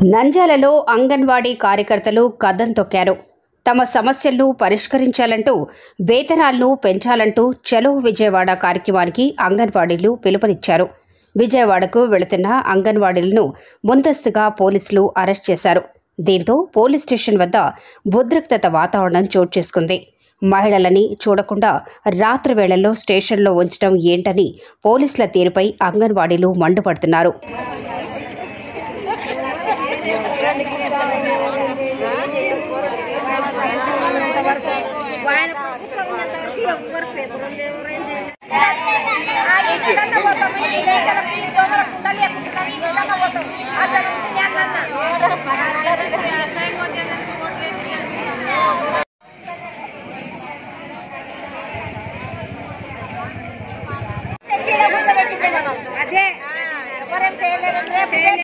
నంద్యాలలో అంగన్వాడీ కార్యకర్తలు కదం తొక్కారు తమ సమస్యలను పరిష్కరించాలంటూ వేతనాలను పెంచాలంటూ చలో విజయవాడ కార్యక్రమానికి అంగన్వాడీలు పిలుపునిచ్చారు విజయవాడకు వెళుతున్న అంగన్వాడీలను ముందస్తుగా పోలీసులు అరెస్ట్ చేశారు దీంతో పోలీస్ స్టేషన్ వద్ద ఉద్రిక్తత వాతావరణం చోటు చేసుకుంది మహిళలని చూడకుండా రాత్రి వేళల్లో స్టేషన్లో ఉంచడం ఏంటని పోలీసుల తీరుపై అంగన్వాడీలు మండిపడుతున్నారు అదే ఎవరేం చేయలేదంటే